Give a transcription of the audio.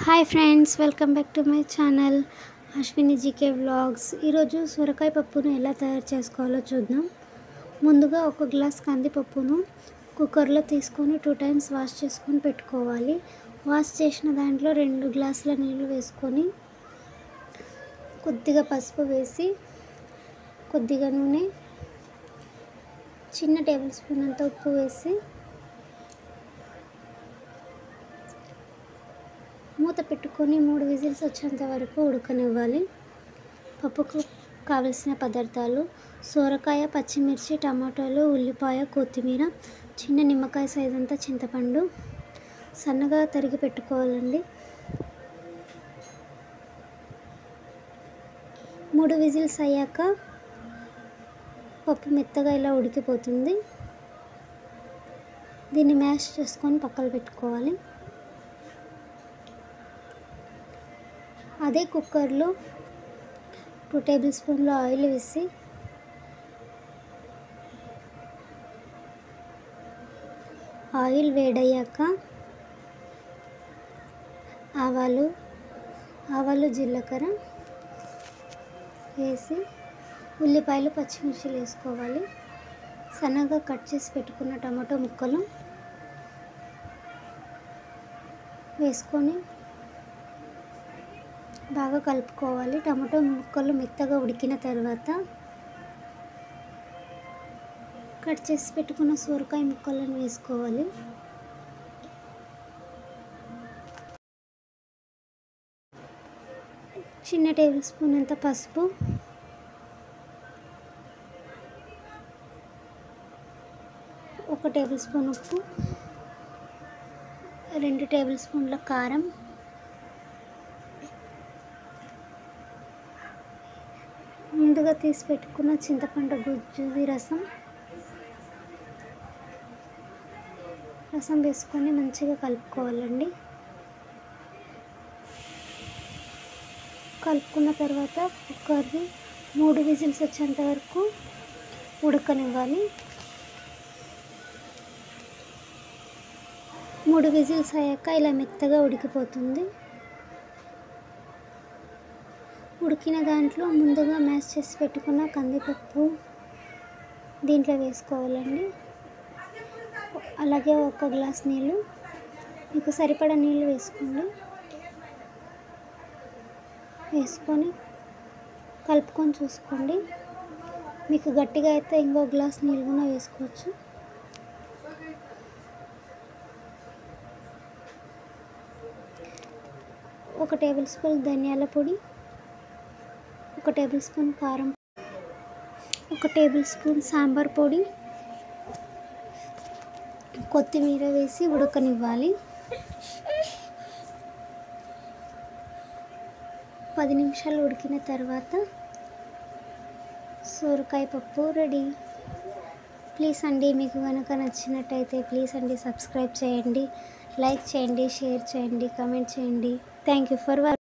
hi friends welcome back to my channel Ashwini GK vlogs ఈరోజు సొరకాయ పప్పును ఎలా తయారు చేసుకోవాలో చూద్దాం ముందుగా ఒక గ్లాస్ కందిపప్పును కుక్కర్లో తీసుకొని టూ టైమ్స్ వాష్ చేసుకొని పెట్టుకోవాలి వాష్ చేసిన దాంట్లో రెండు గ్లాసుల నీళ్ళు వేసుకొని కొద్దిగా పసుపు వేసి కొద్దిగా నూనె చిన్న టేబుల్ స్పూన్ అంత ఉప్పు వేసి మూత పెట్టుకొని మూడు విజిల్స్ వచ్చేంత వరకు ఉడకనివ్వాలి పప్పుకు కావలసిన పదార్థాలు సోరకాయ పచ్చిమిర్చి టమాటాలు ఉల్లిపాయ కొత్తిమీర చిన్న నిమ్మకాయ సైజ్ అంతా చింతపండు సన్నగా తరిగి పెట్టుకోవాలండి మూడు విజిల్స్ అయ్యాక పప్పు మెత్తగా ఇలా ఉడికిపోతుంది దీన్ని మ్యాష్ చేసుకొని పక్కన పెట్టుకోవాలి అదే కుక్కర్లో టూ టేబుల్ స్పూన్ల ఆయిల్ వేసి ఆయిల్ వేడయ్యాక ఆవాలు ఆవాలు జీలకర్ర వేసి ఉల్లిపాయలు పచ్చిమిర్చిలు వేసుకోవాలి సన్నగా కట్ చేసి పెట్టుకున్న టమాటో ముక్కలు వేసుకొని బాగా కలుపుకోవాలి టమాటో ముక్కలు మెత్తగా ఉడికిన తర్వాత కట్ చేసి పెట్టుకున్న సొరకాయ ముక్కలను వేసుకోవాలి చిన్న టేబుల్ స్పూన్ అంత పసుపు ఒక టేబుల్ స్పూన్ ఉప్పు రెండు టేబుల్ స్పూన్ల కారం ముందుగా తీసి పెట్టుకున్న చింతపండు గుజ్జుది రసం రసం వేసుకొని మంచిగా కలుపుకోవాలండి కలుపుకున్న తర్వాత కుక్కర్ని మూడు విజిల్స్ వచ్చేంత వరకు ఉడకనివ్వాలి మూడు విజిల్స్ అయ్యాక ఇలా మెత్తగా ఉడికిపోతుంది ఉడికిన దాంట్లో ముందుగా మ్యాష్ చేసి పెట్టుకున్న కందిపప్పు దీంట్లో వేసుకోవాలండి అలాగే ఒక గ్లాస్ నీళ్ళు మీకు సరిపడా నీళ్ళు వేసుకోండి వేసుకొని కలుపుకొని చూసుకోండి మీకు గట్టిగా అయితే ఇంకో గ్లాస్ నీళ్ళు కూడా వేసుకోవచ్చు ఒక టేబుల్ స్పూన్ ధనియాల పొడి ఒక టేబుల్ స్పూన్ కారం ఒక టేబుల్ స్పూన్ సాంబార్ పొడి కొత్తిమీర వేసి ఉడకనివ్వాలి పది నిమిషాలు ఉడికిన తర్వాత సోరకాయ పప్పు రెడీ ప్లీజ్ అండి మీకు కనుక నచ్చినట్టయితే ప్లీజ్ అండి సబ్స్క్రైబ్ చేయండి లైక్ చేయండి షేర్ చేయండి కమెంట్ చేయండి థ్యాంక్ యూ ఫర్